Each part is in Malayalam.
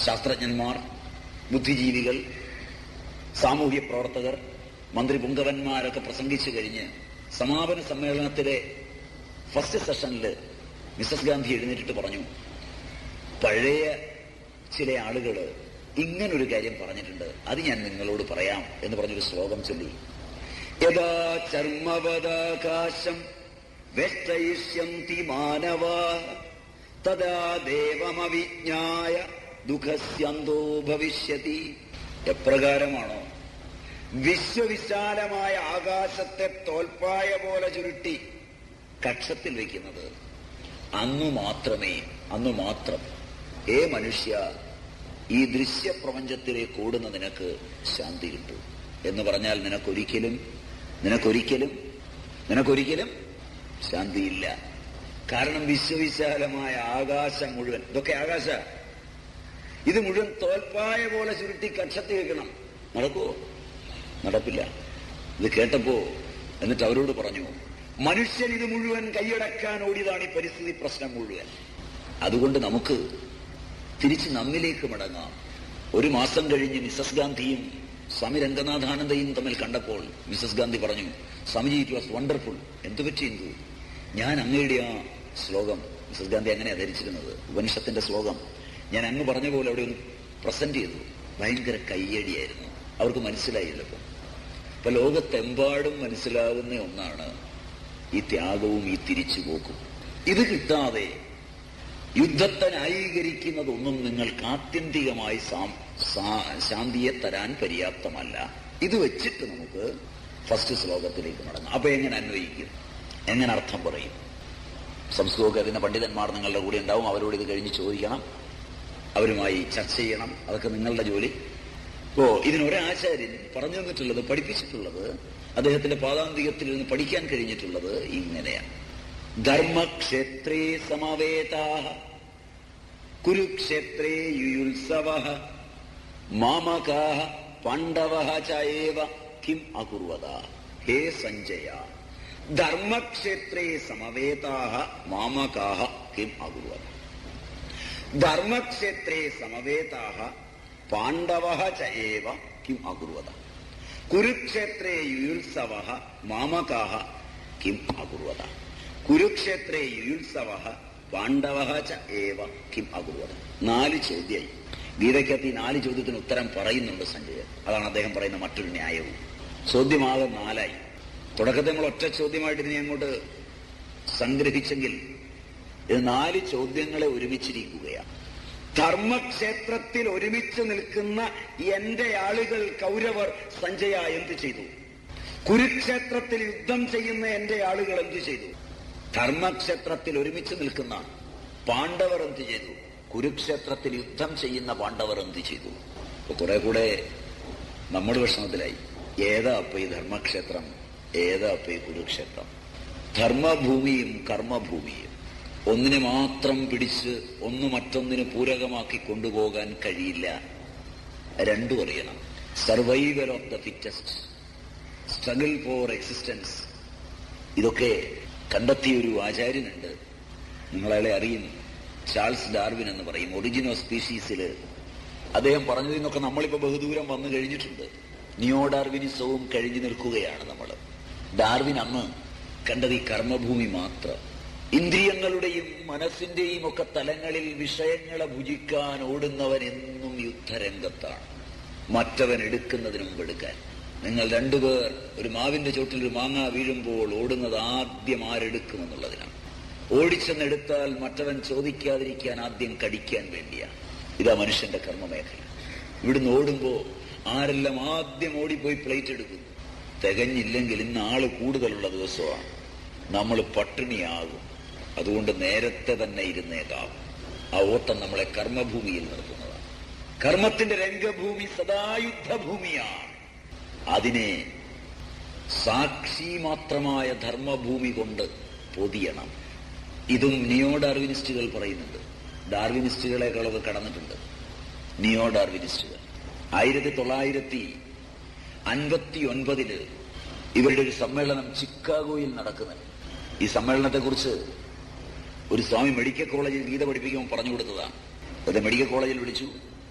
ശാസ്ത്രജ്ഞന്മാർ ബുദ്ധിജീവികൾ സാമൂഹ്യ പ്രവർത്തകർ മന്ത്രി പുങ്കവന്മാരൊക്കെ പ്രസംഗിച്ചു കഴിഞ്ഞ് സമാപന സമ്മേളനത്തിലെ ഫസ്റ്റ് സെഷനിൽ മിസസ് ഗാന്ധി എഴുന്നേറ്റിട്ട് പറഞ്ഞു പഴയ ചില ആളുകൾ ഇങ്ങനൊരു കാര്യം പറഞ്ഞിട്ടുണ്ട് അത് ഞാൻ നിങ്ങളോട് പറയാം എന്ന് പറഞ്ഞൊരു ശ്ലോകം ചൊല്ലി യഥാ ചർമ്മവദാകാശം വെഷ്ടയിഷ്യന്തി മാനവ തഥാ ദേവമവിജ്ഞായ ദുഃഖസ്യന്തോ ഭവിഷ്യതി എപ്രകാരമാണോ വിശ്വവിശാലമായ ആകാശത്തെ തോൽപ്പായ പോലെ ചുരുട്ടി കക്ഷത്തിൽ വയ്ക്കുന്നത് അന്നു മാത്രമേ അന്നു മാത്രം ഏ മനുഷ്യ ഈ ദൃശ്യപ്രപഞ്ചത്തിലേക്ക് ഓടുന്ന നിനക്ക് ശാന്തി കിട്ടൂ എന്ന് പറഞ്ഞാൽ നിനക്കൊരിക്കലും നിനക്കൊരിക്കലും നിനക്കൊരിക്കലും ശാന്തിയില്ല കാരണം വിശ്വവിശാലമായ ആകാശം മുഴുവൻ ഇതൊക്കെ ആകാശ ഇത് മുഴുവൻ തോൽപ്പായ പോലെ ചുരുട്ടി കക്ഷത്തി വെക്കണം നടക്കുവോ നടപ്പില്ല ഇത് കേട്ടപ്പോ എന്നിട്ട് അവരോട് പറഞ്ഞു മനുഷ്യൻ ഇത് മുഴുവൻ കൈയടക്കാൻ ഓടിയതാണ് ഈ പരിസ്ഥിതി പ്രശ്നം മുഴുവൻ അതുകൊണ്ട് നമുക്ക് തിരിച്ച് നമ്മിലേക്ക് മടങ്ങാം ഒരു മാസം കഴിഞ്ഞ് മിസസ് ഗാന്ധിയും സ്വാമി രംഗനാഥാനന്ദയും തമ്മിൽ കണ്ടപ്പോൾ മിസസ് ഗാന്ധി പറഞ്ഞു സ്വാമിജി ഇറ്റ് വാസ് വണ്ടർഫുൾ എന്തു പറ്റി എന്തു ഞാൻ അങ്ങയുടെ ആ ശ്ലോകം മിസസ് ഗാന്ധി അങ്ങനെയാ ധരിച്ചിരുന്നത് ഉപനിഷത്തിന്റെ ശ്ലോകം ഞാൻ അങ്ങ് പറഞ്ഞ പോലെ അവിടെ ഒന്ന് പ്രസന്റ് ചെയ്തു ഭയങ്കര കയ്യടിയായിരുന്നു അവർക്ക് മനസ്സിലായില്ലപ്പോ ഇപ്പൊ ലോകത്തെമ്പാടും മനസ്സിലാകുന്ന ഒന്നാണ് ഈ ത്യാഗവും ഈ തിരിച്ചുപോക്കും ഇത് കിട്ടാതെ യുദ്ധത്തെ ന്യായീകരിക്കുന്നതൊന്നും നിങ്ങൾക്ക് ആത്യന്തികമായി സാം- സാ- ശാന്തിയെ തരാൻ പര്യാപ്തമല്ല ഇത് വെച്ചിട്ട് നമുക്ക് ഫസ്റ്റ് ശ്ലോകത്തിലേക്ക് മടങ്ങാം അപ്പൊ എങ്ങനെ അന്വയിക്കും എങ്ങനെ അർത്ഥം പറയും സംസ്കൃതമൊക്കെ അറിയുന്ന പണ്ഡിതന്മാർ നിങ്ങളുടെ കൂടെ ഉണ്ടാവും അവരോട് ഇത് കഴിഞ്ഞ് ചോദിക്കണം അവരുമായി ചർച്ച ചെയ്യണം അതൊക്കെ നിങ്ങളുടെ ജോലി ഓ ഇതിനൊരാചാര്യൻ പറഞ്ഞു തന്നിട്ടുള്ളത് പഠിപ്പിച്ചിട്ടുള്ളത് അദ്ദേഹത്തിന്റെ പാദാന്തികത്തിൽ നിന്ന് പഠിക്കാൻ കഴിഞ്ഞിട്ടുള്ളത് ഇങ്ങനെയാണ് ധർമ്മക്ഷേത്രേ സമവേതാ കുരുക്ഷേത്രേ യുയുത്സവ മാമകാ പാണ്ഡവ ചൈവ കിം അകുർവത ഹേ സഞ്ജയ ധർമ്മക്ഷേത്രേ സമവേതാ മാമകാ കിം അകുർവത ധർമ്മക്ഷേത്രേ സമവേതാ പാണ്ഡവ ചൈവ കിം അകുർവത കുരുക്ഷേത്രേ യുയുത്സവ മാമകാ കിം അകുർവത കുരുക്ഷേത്രേ യുയുത്സവ പാണ്ഡവ ച ഏവ കിം അകുർവത നാല് ചോദ്യമായി ഗീതയ്ക്കകത്ത് ഈ നാല് ചോദ്യത്തിന് ഉത്തരം പറയുന്നുണ്ട് സഞ്ജയൻ അതാണ് അദ്ദേഹം പറയുന്ന മറ്റൊരു ന്യായവും ചോദ്യമാകെ നാലായി തുടക്കത്തിൽ നമ്മൾ ഒറ്റ ചോദ്യമായിട്ട് ഇതിനെ അങ്ങോട്ട് സംഗ്രഹിച്ചെങ്കിൽ ഇത് നാല് ചോദ്യങ്ങളെ ഒരുമിച്ചിരിക്കുകയാണ് ധർമ്മക്ഷേത്രത്തിൽ ഒരുമിച്ച് നിൽക്കുന്ന എന്റെ ആളുകൾ കൗരവർ സഞ്ജയ എന്ത് ചെയ്തു കുരുക്ഷേത്രത്തിൽ യുദ്ധം ചെയ്യുന്ന എന്റെ ആളുകൾ എന്ത് ചെയ്തു ധർമ്മക്ഷേത്രത്തിൽ ഒരുമിച്ച് നിൽക്കുന്ന പാണ്ഡവർ എന്ത് ചെയ്തു കുരുക്ഷേത്രത്തിൽ യുദ്ധം ചെയ്യുന്ന പാണ്ഡവർ എന്ത് ചെയ്തു അപ്പൊ കുറെ കൂടെ നമ്മുടെ വിഷമത്തിലായി ഏതാ അപ്പൊ ഈ ധർമ്മക്ഷേത്രം ഏതാ അപ്പൊ ഈ കുരുക്ഷേത്രം ധർമ്മഭൂമിയും കർമ്മഭൂമിയും ഒന്നിനെ മാത്രം പിടിച്ച് ഒന്ന് മറ്റൊന്നിന് പൂരകമാക്കി കൊണ്ടുപോകാൻ കഴിയില്ല രണ്ടും അറിയണം survival of the fittest struggle for existence ഇതൊക്കെ കണ്ടെത്തിയ ഒരു ആചാര്യനുണ്ട് നിങ്ങളയാളെ അറിയും ചാൾസ് ഡാർവിൻ എന്ന് പറയും ഒറിജിൻ ഓഫ് സ്പീഷീസിൽ അദ്ദേഹം പറഞ്ഞതിൽ നിന്നൊക്കെ നമ്മളിപ്പോ ബഹുദൂരം വന്നു കഴിഞ്ഞിട്ടുണ്ട് നിയോ ഡാർവിനിസവും കഴിഞ്ഞു നിൽക്കുകയാണ് നമ്മൾ ഡാർവിൻ അന്ന് കണ്ടത് ഈ കർമ്മഭൂമി മാത്രം ഇന്ദ്രിയങ്ങളുടെയും മനസ്സിന്റെയും ഒക്കെ തലങ്ങളിൽ വിഷയങ്ങളെ ഭുജിക്കാൻ ഓടുന്നവൻ എന്നും യുദ്ധരംഗത്താണ് മറ്റവൻ എടുക്കുന്നതിന് മുമ്പ് എടുക്കാൻ നിങ്ങൾ രണ്ടുപേർ ഒരു മാവിന്റെ ചോട്ടിൽ ഒരു മാങ്ങ വീഴുമ്പോൾ ഓടുന്നത് ആദ്യം ആരെടുക്കുമെന്നുള്ളതിനാണ് ഓടിച്ചെന്നെടുത്താൽ മറ്റവൻ ചോദിക്കാതിരിക്കാൻ ആദ്യം കടിക്കാൻ വേണ്ടിയാണ് ഇതാ മനുഷ്യന്റെ കർമ്മമേഖല ഇവിടുന്ന് ഓടുമ്പോ ആരെല്ലാം ആദ്യം ഓടിപ്പോയി പ്ലേറ്റ് എടുക്കുന്നു തികഞ്ഞില്ലെങ്കിൽ ഇന്ന് ആള് കൂടുതലുള്ള ദിവസമാണ് നമ്മൾ പട്ടിണിയാകും അതുകൊണ്ട് നേരത്തെ തന്നെ ഇരുന്നേക്കാം ആ ഓട്ടം നമ്മളെ കർമ്മഭൂമിയിൽ നിർത്തുന്നതാണ് കർമ്മത്തിന്റെ രംഗഭൂമി സദായുദ്ധഭൂമിയാണ് അതിനെ സാക്ഷി മാത്രമായ ധർമ്മഭൂമി കൊണ്ട് പൊതിയണം ഇതും നിയോ ഡാർവിനിസ്റ്റുകൾ പറയുന്നുണ്ട് ഡാർവിനിസ്റ്റുകളെക്കാളൊക്കെ കടന്നിട്ടുണ്ട് നിയോ ഡാർവിനിസ്റ്റുകൾ ആയിരത്തി തൊള്ളായിരത്തി അൻപത്തി ഒൻപതില് ഇവരുടെ ഒരു സമ്മേളനം ചിക്കാഗോയിൽ നടക്കുന്നുണ്ട് ഈ സമ്മേളനത്തെക്കുറിച്ച് ഒരു സ്വാമി മെഡിക്കൽ കോളേജിൽ ഗീത പഠിപ്പിക്കുമ്പോൾ പറഞ്ഞു കൊടുത്തതാണ് അത് മെഡിക്കൽ കോളേജിൽ വിളിച്ചു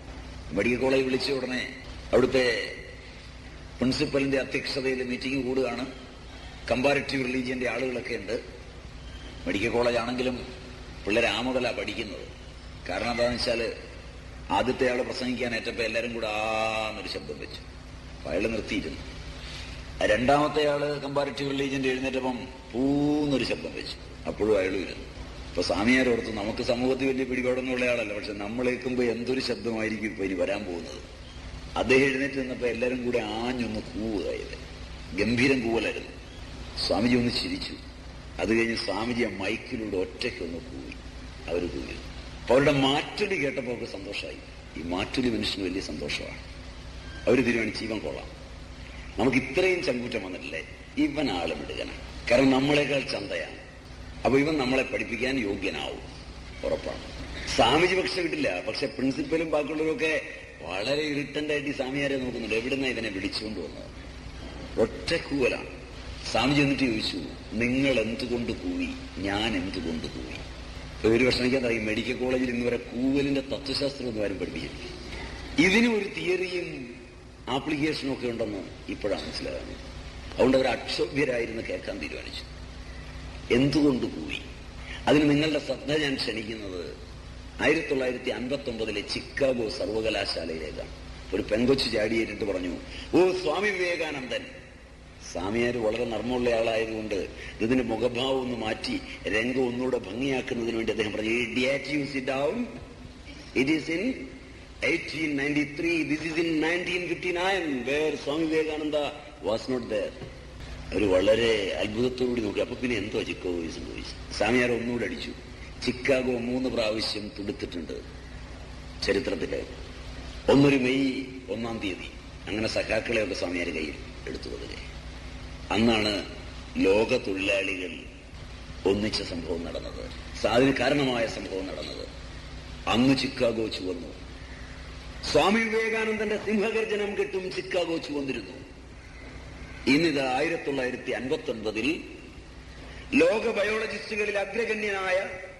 മെഡിക്കൽ കോളേജ് വിളിച്ച ഉടനെ അവിടുത്തെ പ്രിൻസിപ്പലിന്റെ അധ്യക്ഷതയിൽ മീറ്റിംഗ് കൂടുകയാണ് കമ്പാരിറ്റീവ് റിലീജിയന്റെ ആളുകളൊക്കെ ഉണ്ട് മെഡിക്കൽ കോളേജ് ആണെങ്കിലും പിള്ളേർ ആ മുതലാ പഠിക്കുന്നത് കാരണം എന്താണെന്ന് വെച്ചാൽ ആദ്യത്തെ ആൾ പ്രസംഗിക്കാൻ ഏറ്റപ്പോൾ എല്ലാവരും കൂടെ ആന്നൊരു ശബ്ദം വെച്ചു അപ്പൊ അയാൾ നിർത്തിയിരുന്നു രണ്ടാമത്തെ ആള് കമ്പാരിറ്റീവ് റിലീജിയന്റെ എഴുന്നേറ്റപ്പം പൂന്നൊരു ശബ്ദം വെച്ചു അപ്പോഴും അയാളും ഇരുന്നു ഇപ്പൊ സ്വാമിയാരോർത്ത് നമുക്ക് സമൂഹത്തിൽ വലിയ പിടിപാടൊന്നുള്ള ആളല്ല പക്ഷെ നമ്മൾ കേൾക്കുമ്പോൾ എന്തൊരു ശബ്ദമായിരിക്കും ഇപ്പൊ ഇനി വരാൻ പോകുന്നത് അദ്ദേഹം എഴുന്നേറ്റ് നിന്നപ്പോ എല്ലാവരും കൂടെ ആഞ്ഞൊന്ന് കൂവുകയത് ഗംഭീരം കൂവലായിരുന്നു സ്വാമിജി ഒന്ന് ചിരിച്ചു അത് കഴിഞ്ഞ് സ്വാമിജി ആ മൈക്കിലൂടെ ഒറ്റയ്ക്കൊന്ന് കൂവി അവർ കൂവി അപ്പൊ അവരുടെ മാറ്റൊലി കേട്ടപ്പോൾ അവർക്ക് സന്തോഷമായി ഈ മാറ്റൊലി മനുഷ്യന് വലിയ സന്തോഷമാണ് അവർ തീരുമാനിച്ച് ഇവൻ കൊള്ളാം നമുക്ക് ഇത്രയും ചങ്കൂറ്റം വന്നിട്ടില്ലേ ഇവൻ ആള് വിടുകനാണ് കാരണം നമ്മളെക്കാൾ ചന്തയാണ് അപ്പൊ ഇവൻ നമ്മളെ പഠിപ്പിക്കാൻ യോഗ്യനാവും ഉറപ്പാണ് സ്വാമിജി പക്ഷെ വിട്ടില്ല പക്ഷെ പ്രിൻസിപ്പലും ബാക്കിയുള്ളവരൊക്കെ വളരെ ഇറിട്ടന്റ് ആയിട്ട് ഈ സ്വാമിയാരെ നോക്കുന്നുണ്ട് എവിടുന്ന ഇവനെ വിളിച്ചുകൊണ്ട് വന്നത് ഒറ്റ കൂവലാണ് സ്വാമിജി എന്നിട്ട് ചോദിച്ചു നിങ്ങൾ എന്തുകൊണ്ട് കൂവി ഞാൻ എന്തുകൊണ്ട് കൂവി ഇപ്പൊ ഒരു വിഷമിക്കാൻ അറിയും മെഡിക്കൽ കോളേജിൽ ഇന്ന് വരെ കൂവലിന്റെ തത്വശാസ്ത്രം ഒന്നും ആരും പഠിപ്പിച്ചിട്ടില്ല ഇതിനും ഒരു തിയറിയും ആപ്ലിക്കേഷനും ഒക്കെ ഉണ്ടെന്ന് ഇപ്പോഴാണ് മനസ്സിലാകുന്നത് അതുകൊണ്ട് അവർ അക്ഷോഭ്യരായിരുന്നു കേൾക്കാൻ തീരുമാനിച്ചു എന്തുകൊണ്ട് കൂവി അതിന് നിങ്ങളുടെ ശ്രദ്ധ ഞാൻ ക്ഷണിക്കുന്നത് ആയിരത്തി തൊള്ളായിരത്തി അൻപത്തി ഒമ്പതിലെ ചിക്കാഗോ സർവകലാശാലയിലേക്കാണ് ഒരു പെങ്കൊച്ചു ചാടിയേറ്റിട്ട് പറഞ്ഞു ഓ സ്വാമി വിവേകാനന്ദൻ സ്വാമിയാർ വളരെ നർമ്മമുള്ള ആളായതുകൊണ്ട് ഇതിന്റെ മുഖഭാവം ഒന്ന് മാറ്റി രംഗം ഒന്നുകൂടെ ഭംഗിയാക്കുന്നതിന് വേണ്ടി അദ്ദേഹം പറഞ്ഞു did you sit down it is in 1893 this is in 1959 where Swami Vivekananda was not there അവർ വളരെ അത്ഭുതത്തോടുകൂടി നോക്കി അപ്പൊ പിന്നെ എന്തോ ചിക്കാഗോ സംഭവിച്ചു സ്വാമിയാർ ഒന്നുകൂടെ അടിച്ചു ചിക്കാഗോ മൂന്ന് പ്രാവശ്യം തുടുത്തിട്ടുണ്ട് ചരിത്രത്തില് ഒന്നൊരു മെയ് ഒന്നാം തീയതി അങ്ങനെ സഖാക്കളെയൊക്കെ സ്വാമിയാർ കയ്യിൽ എടുത്തു കൊടുക്കുക അന്നാണ് ലോക തൊഴിലാളികൾ ഒന്നിച്ച സംഭവം നടന്നത് അതിന് കാരണമായ സംഭവം നടന്നത് അന്ന് ചിക്കാഗോ ചുവന്നു സ്വാമി വിവേകാനന്ദന്റെ സിംഹഗർജനം കെട്ടും ചിക്കാഗോ ചുവന്നിരുന്നു ഇന്നിത് ആയിരത്തി തൊള്ളായിരത്തി അൻപത്തി ഒൻപതിൽ ലോക ബയോളജിസ്റ്റുകളിൽ അഗ്രഗണ്യനായ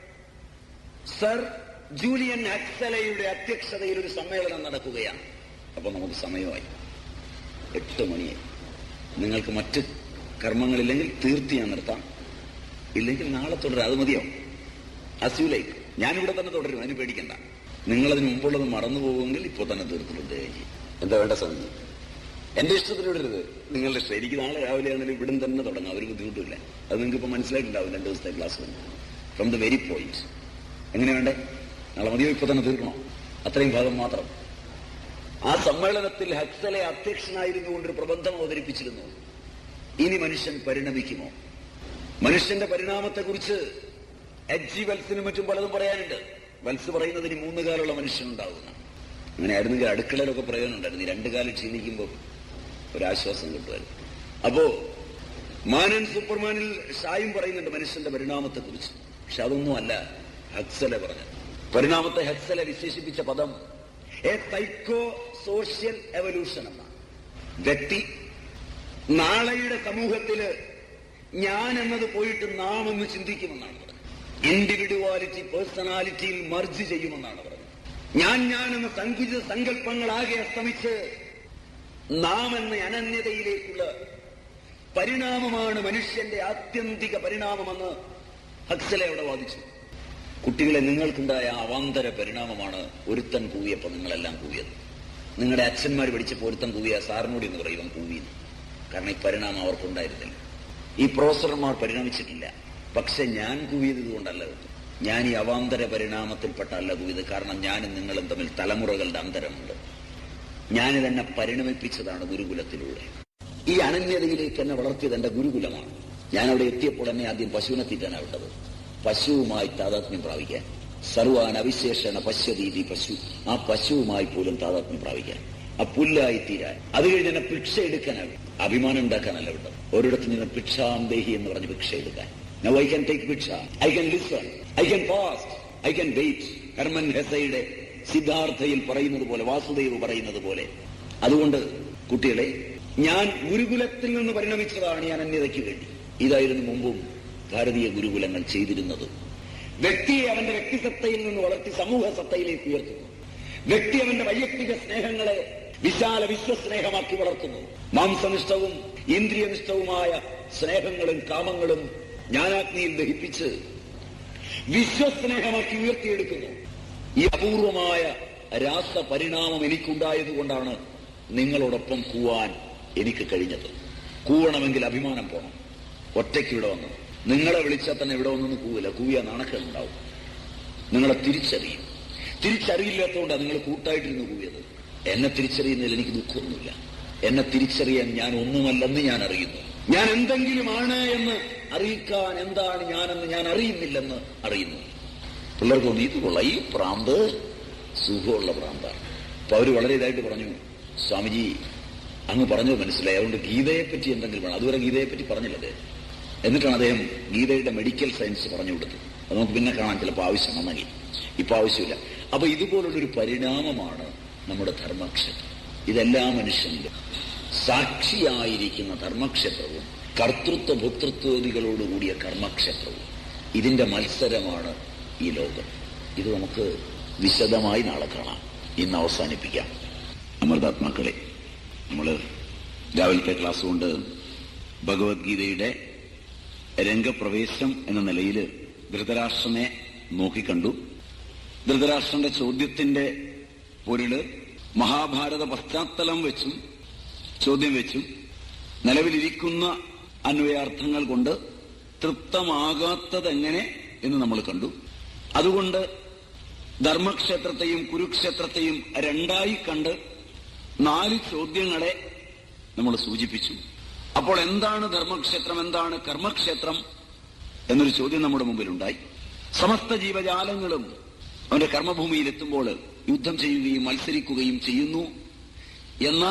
സർ ജൂലിയൻ അക്സലയുടെ അധ്യക്ഷതയിൽ ഒരു സമ്മേളനം നടക്കുകയാണ് അപ്പൊ നമുക്ക് സമയമായി എട്ട് മണിയായി നിങ്ങൾക്ക് മറ്റ് കർമ്മങ്ങളില്ലെങ്കിൽ തീർത്തി ഞാൻ നിർത്താം ഇല്ലെങ്കിൽ നാളെ തുടരാം അത് മതിയോ അസ്യൂലേക്ക് ഞാനിവിടെ തന്നെ തുടരും അതിന് പേടിക്കണ്ട നിങ്ങളതിന് മുമ്പുള്ളത് മറന്നു പോകുമെങ്കിൽ ഇപ്പോൾ തന്നെ തീർത്തിട്ടുണ്ട് എന്താ വേണ്ട സമയം എന്റെ ഇഷ്ടത്തിന് വിടരുത് നിങ്ങളുടെ ഇഷ്ടം എനിക്ക് നാളെ രാവിലെ ആണെങ്കിലും ഇവിടം തന്നെ തുടങ്ങാം ഒരു ബുദ്ധിമുട്ടില്ല അത് നിങ്ങൾക്ക് ഇപ്പൊ മനസ്സിലായിട്ടുണ്ടാവും രണ്ട് ദിവസത്തെ class from the very point എങ്ങനെ വേണ്ടേ നാളെ മതിയോ ഇപ്പൊ തന്നെ തീർക്കണോ അത്രയും ഭാഗം മാത്രം ആ സമ്മേളനത്തിൽ ഹക്സലെ അധ്യക്ഷനായിരുന്നു കൊണ്ടൊരു പ്രബന്ധം അവതരിപ്പിച്ചിരുന്നു ഇനി മനുഷ്യൻ പരിണമിക്കുമോ മനുഷ്യന്റെ പരിണാമത്തെക്കുറിച്ച് എച്ച് ജി വത്സിനും മറ്റും പലതും പറയാനുണ്ട് വത്സ് പറയുന്നതിന് മൂന്ന് കാലുള്ള മനുഷ്യനുണ്ടാകുന്ന അങ്ങനെ ആയിരുന്നെങ്കിൽ അടുക്കളയിലൊക്കെ പ്രയോജനം ഉണ്ടായിരുന്നു ഈ രണ്ടു കാലം ക്ഷീണിക്കുമ്പോൾ ഒരാശ്വാസം കിട്ടുമായിരുന്നു അപ്പോ മാനൻ സൂപ്പർമാനിൽ ഷായും പറയുന്നുണ്ട് മനുഷ്യന്റെ പരിണാമത്തെക്കുറിച്ച് പക്ഷെ അതൊന്നും അല്ല ഹക്സലെ പറഞ്ഞു പരിണാമത്തെ ഹക്സലെ വിശേഷിപ്പിച്ച പദം എ സൈക്കോ സോഷ്യൽ എവല്യൂഷൻ എന്നാണ് വ്യക്തി നാളെയുടെ സമൂഹത്തില് ഞാൻ എന്നത് പോയിട്ട് നാം എന്ന് ചിന്തിക്കുമെന്നാണ് പറഞ്ഞത് ഇൻഡിവിഡ്വാലിറ്റി പേഴ്സണാലിറ്റിയിൽ മർജ് ചെയ്യുമെന്നാണ് പറഞ്ഞത് ഞാൻ ഞാൻ എന്ന സങ്കുചിത സങ്കല്പങ്ങളാകെ അസ്തമിച്ച് നാം എന്ന അനന്യതയിലേക്കുള്ള പരിണാമമാണ് മനുഷ്യന്റെ ആത്യന്തിക പരിണാമമെന്ന് ഹക്സലെ അവിടെ വാദിച്ചു കുട്ടികളെ നിങ്ങൾക്കുണ്ടായ ആ അവാന്തര പരിണാമമാണ് ഒരുത്തൻ കൂവിയപ്പോൾ നിങ്ങളെല്ലാം കൂവിയത് നിങ്ങളുടെ അച്ഛന്മാർ പഠിച്ചപ്പോൾ ഒരുത്തൻ കൂവിയ സാറിനോട് എന്ന് പറയും കൂവിയെന്ന് കാരണം ഈ പരിണാമം അവർക്കുണ്ടായിരുന്നില്ല ഈ പ്രൊഫസർമാർ പരിണമിച്ചിട്ടില്ല പക്ഷെ ഞാൻ കൂവിയത് കൊണ്ടല്ല കേട്ടോ. ഞാൻ ഈ അവാന്തര പരിണാമത്തിൽപ്പെട്ടല്ല കൂവിയത് കാരണം ഞാനും നിങ്ങളും തമ്മിൽ തലമുറകളുടെ അന്തരമുണ്ട് ഞാനിതെന്നെ പരിണമിപ്പിച്ചതാണ് ഗുരുകുലത്തിലൂടെ ഈ അനന്യതയിലേക്ക് എന്നെ വളർത്തിയത് എന്റെ ഗുരുകുലമാണ് ഞാൻ അവിടെ എത്തിയപ്പോൾ എന്നെ ആദ്യം പശുവിനെ തീറ്റാനാണ് വിട്ടത് പശുവുമായി താതാത്മ്യം പ്രാപിക്കാൻ സർവാൻ അവിശേഷണ പശ്യതീതി പശു ആ പശുവുമായി പോലും താതാത്മ്യം പ്രാപിക്കാൻ ആ പുല്ലായി തീരാൻ അത് കഴിഞ്ഞ് എന്നെ ഭിക്ഷ എടുക്കാനാണ് അഭിമാനം ഉണ്ടാക്കാനല്ല വിട്ടത് ഒരിടത്ത് നിന്ന് ഭിക്ഷാന്തേഹി എന്ന് പറഞ്ഞ് ഭിക്ഷ എടുക്കാൻ Now I can take bhiksha I can listen I can fast I can wait Hermann ഹെസയുടെ സിദ്ധാർത്ഥയിൽ പറയുന്നത് പോലെ വാസുദേവ് പറയുന്നത് പോലെ അതുകൊണ്ട് കുട്ടികളെ ഞാൻ ഗുരുകുലത്തിൽ നിന്ന് പരിണമിച്ചതാണ് ഈ അനന്യതയ്ക്ക് വേണ്ടി ഇതായിരുന്നു മുമ്പും ഭാരതീയ ഗുരുകുലങ്ങൾ ചെയ്തിരുന്നത് വ്യക്തിയെ അവന്റെ വ്യക്തിസത്തയിൽ നിന്ന് വളർത്തി സമൂഹ സത്തയിലേക്ക് ഉയർത്തുന്നു വ്യക്തി അവന്റെ വൈയക്തിക സ്നേഹങ്ങളെ വിശാല വിശ്വസ്നേഹമാക്കി വളർത്തുന്നു മാംസനിഷ്ഠവും ഇന്ദ്രിയനിഷ്ഠവുമായ സ്നേഹങ്ങളും കാമങ്ങളും ജ്ഞാനാഗ്നിയിൽ ദഹിപ്പിച്ച് വിശ്വസ്നേഹമാക്കി ഉയർത്തിയെടുക്കുന്നു ഈ അപൂർവമായ രാസപരിണാമം എനിക്കുണ്ടായതുകൊണ്ടാണ് നിങ്ങളോടൊപ്പം കൂവാൻ എനിക്ക് കഴിഞ്ഞത് കൂവണമെങ്കിൽ അഭിമാനം പോണം ഒറ്റയ്ക്ക് ഇവിടെ വന്നു നിങ്ങളെ വിളിച്ചാൽ തന്നെ ഇവിടെ വന്നൊന്ന് കൂവില്ല കൂവിയ നാണക്കേടുണ്ടാവും നിങ്ങളെ തിരിച്ചറിയും തിരിച്ചറിയില്ലാത്തതുകൊണ്ടാണ് നിങ്ങൾ കൂട്ടായിട്ടിരുന്ന് കൂവിയത് എന്നെ തിരിച്ചറിയുന്നതിൽ എനിക്ക് ദുഃഖമൊന്നുമില്ല എന്നെ തിരിച്ചറിയാൻ ഞാൻ ഒന്നുമല്ലെന്ന് ഞാൻ അറിയുന്നു ഞാൻ എന്തെങ്കിലുമാണ് എന്ന് അറിയിക്കാൻ എന്താണ് ഞാനെന്ന് ഞാൻ അറിയുന്നില്ലെന്ന് അറിയുന്നു പിള്ളേർക്ക് തോന്നി ഇത് കൊള്ളാം ഈ പ്രാന്ത് സുഖമുള്ള പ്രാന്താണ് അപ്പൊ അവര് വളരെ ഇതായിട്ട് പറഞ്ഞു സ്വാമിജി അങ്ങ് പറഞ്ഞത് മനസ്സിലായി അതുകൊണ്ട് ഗീതയെ പറ്റി എന്തെങ്കിലും വേണം അതുവരെ ഗീതയെ പറ്റി പറഞ്ഞില്ല അദ്ദേഹം എന്നിട്ടാണ് അദ്ദേഹം ഗീതയുടെ മെഡിക്കൽ സയൻസ് പറഞ്ഞു കൊടുത്തത് അത് നമുക്ക് പിന്നെ കാണാൻ ചിലപ്പോൾ ആവശ്യം വന്നെങ്കിൽ ഇപ്പൊ ആവശ്യമില്ല അപ്പൊ ഇതുപോലുള്ളൊരു പരിണാമമാണ് നമ്മുടെ ധർമ്മക്ഷേത്രം ഇതെല്ലാ മനുഷ്യനിലും സാക്ഷിയായിരിക്കുന്ന ധർമ്മക്ഷേത്രവും കർത്തൃത്വ ഭോക്തൃത്വതികളോടുകൂടിയ കർമ്മക്ഷേത്രവും ഇതിന്റെ മത്സരമാണ് ഈ ലോകം ഇത് നമുക്ക് വിശദമായി നാളെ കാണാം ഇന്ന് അവസാനിപ്പിക്കാം അമൃതാത്മാക്കളെ നമ്മൾ രാവിലത്തെ ക്ലാസ് കൊണ്ട് ഭഗവത്ഗീതയുടെ രംഗപ്രവേശം എന്ന നിലയിൽ ധൃതരാഷ്ട്രനെ നോക്കിക്കണ്ടു ധൃതരാഷ്ട്രന്റെ ചോദ്യത്തിന്റെ പൊരുള് മഹാഭാരത പശ്ചാത്തലം വെച്ചും ചോദ്യം വെച്ചും നിലവിലിരിക്കുന്ന അന്വയാർത്ഥങ്ങൾ കൊണ്ട് തൃപ്തമാകാത്തതെങ്ങനെ എന്ന് നമ്മൾ കണ്ടു അതുകൊണ്ട് ധർമ്മക്ഷേത്രത്തെയും കുരുക്ഷേത്രത്തെയും രണ്ടായി കണ്ട് നാല് ചോദ്യങ്ങളെ നമ്മൾ സൂചിപ്പിച്ചു അപ്പോൾ എന്താണ് ധർമ്മക്ഷേത്രം എന്താണ് കർമ്മക്ഷേത്രം എന്നൊരു ചോദ്യം നമ്മുടെ മുമ്പിലുണ്ടായി സമസ്ത ജീവജാലങ്ങളും അവന്റെ കർമ്മഭൂമിയിൽ എത്തുമ്പോൾ യുദ്ധം ചെയ്യുകയും മത്സരിക്കുകയും ചെയ്യുന്നു എന്ന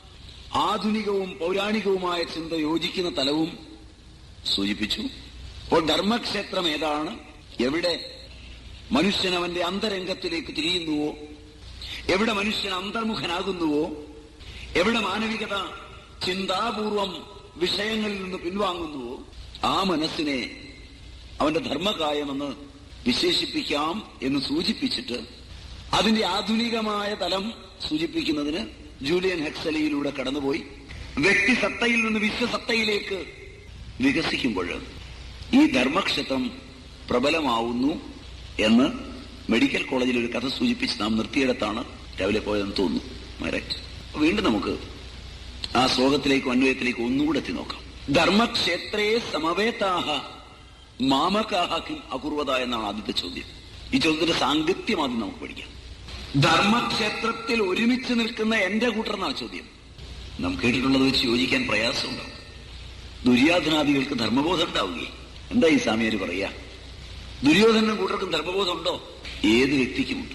ആധുനികവും പൗരാണികവുമായ ചിന്ത യോജിക്കുന്ന തലവും സൂചിപ്പിച്ചു അപ്പോൾ ധർമ്മക്ഷേത്രം ഏതാണ് എവിടെ മനുഷ്യൻ അവന്റെ അന്തരംഗത്തിലേക്ക് തിരിയുന്നുവോ എവിടെ മനുഷ്യൻ അന്തർമുഖനാകുന്നുവോ എവിടെ മാനവികത ചിന്താപൂർവം വിഷയങ്ങളിൽ നിന്ന് പിൻവാങ്ങുന്നുവോ ആ മനസ്സിനെ അവന്റെ ധർമ്മകായമെന്ന് വിശേഷിപ്പിക്കാം എന്ന് സൂചിപ്പിച്ചിട്ട് അതിന്റെ ആധുനികമായ തലം സൂചിപ്പിക്കുന്നതിന് ജൂലിയൻ ഹെക്സലിയിലൂടെ കടന്നുപോയി വ്യക്തിസത്തയിൽ നിന്ന് വിശ്വസത്തയിലേക്ക് വികസിക്കുമ്പോൾ ഈ ധർമ്മക്ഷേത്രം പ്രബലമാവുന്നു എന്ന് മെഡിക്കൽ കോളേജിൽ ഒരു കഥ സൂചിപ്പിച്ച് നാം നിർത്തിയിടത്താണ് രാവിലെ പോയതെന്ന് തോന്നുന്നു റൈറ്റ് വീണ്ടും നമുക്ക് ആ ശ്ലോകത്തിലേക്കും അന്വയത്തിലേക്കും ഒന്നുകൂടെ എത്തി നോക്കാം ധർമ്മക്ഷേത്രേ സമവേതാഹ മാമകാഹ കിം അകുർവത എന്നാണ് ആദ്യത്തെ ചോദ്യം ഈ ചോദ്യത്തിന്റെ സാങ്കത്യം ആദ്യം നമുക്ക് പഠിക്കാം ധർമ്മക്ഷേത്രത്തിൽ ഒരുമിച്ച് നിൽക്കുന്ന എന്റെ കൂട്ടർ എന്നാണ് ചോദ്യം നാം കേട്ടിട്ടുള്ളത് വെച്ച് യോജിക്കാൻ പ്രയാസമുണ്ടാവും ദുര്യാധനാദികൾക്ക് ധർമ്മബോധം ഉണ്ടാവുകയും എന്താ ഈ സ്വാമിയാര് പറയാ ദുര്യോധനും കൂട്ടർക്കും ധർമ്മബോധം ഉണ്ടോ ഏത് വ്യക്തിക്കുമുണ്ട്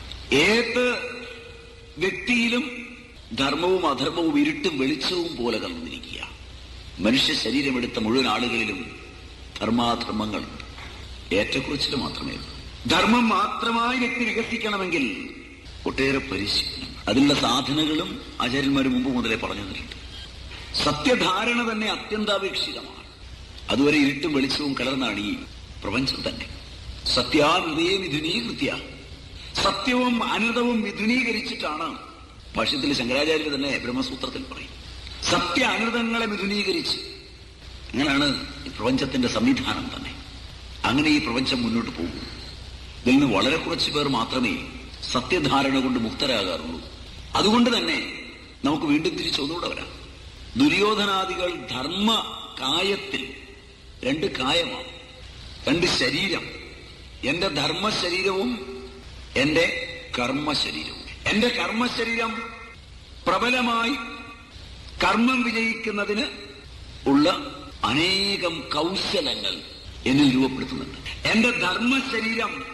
ഏത് വ്യക്തിയിലും ധർമ്മവും അധർമ്മവും ഇരുട്ടും വെളിച്ചവും പോലെ കലർന്നിരിക്കുക മനുഷ്യ ശരീരമെടുത്ത മുഴുവൻ ആളുകളിലും ധർമാധർമ്മങ്ങളുണ്ട് ഏറ്റക്കുറിച്ചിൽ മാത്രമേ ഉള്ളൂ ധർമ്മം മാത്രമായി വ്യക്തി വികസിക്കണമെങ്കിൽ ഒട്ടേറെ പരിശീലനം അതിനുള്ള സാധനങ്ങളും ആചാര്യന്മാർ മുമ്പ് മുതലേ പറഞ്ഞു തന്നിട്ടുണ്ട് സത്യധാരണ തന്നെ അത്യന്താപേക്ഷിതമാണ് അതുവരെ ഇരുട്ടും വെളിച്ചവും കലർന്നാണ് ഈ പ്രപഞ്ചം തന്നെ സത്യാനൃതയെ മിഥുനീകൃത്യ സത്യവും അനൃതവും മിഥുനീകരിച്ചിട്ടാണ് ഭാഷ്യത്തിൽ ശങ്കരാചാര്യ തന്നെ ബ്രഹ്മസൂത്രത്തിൽ പറയും സത്യ അനൃതങ്ങളെ മിഥുനീകരിച്ച് അങ്ങനെയാണ് ഈ പ്രപഞ്ചത്തിന്റെ സംവിധാനം തന്നെ അങ്ങനെ ഈ പ്രപഞ്ചം മുന്നോട്ട് പോകും ഇതിൽ നിന്ന് വളരെ കുറച്ച് പേർ മാത്രമേ സത്യധാരണ കൊണ്ട് മുക്തരാകാറുള്ളൂ അതുകൊണ്ട് തന്നെ നമുക്ക് വീണ്ടും തിരിച്ചൊന്നുകൂടെ വരാം ദുര്യോധനാദികൾ ധർമ്മ കായത്തിൽ രണ്ട് കായമാണ് രണ്ട് ശരീരം എന്റെ ധർമ്മശരീരവും എന്റെ കർമ്മശരീരവും എന്റെ കർമ്മശരീരം പ്രബലമായി കർമ്മം വിജയിക്കുന്നതിന് ഉള്ള അനേകം കൗശലങ്ങൾ എന്നിൽ രൂപപ്പെടുത്തുന്നുണ്ട് എന്റെ ധർമ്മശരീരം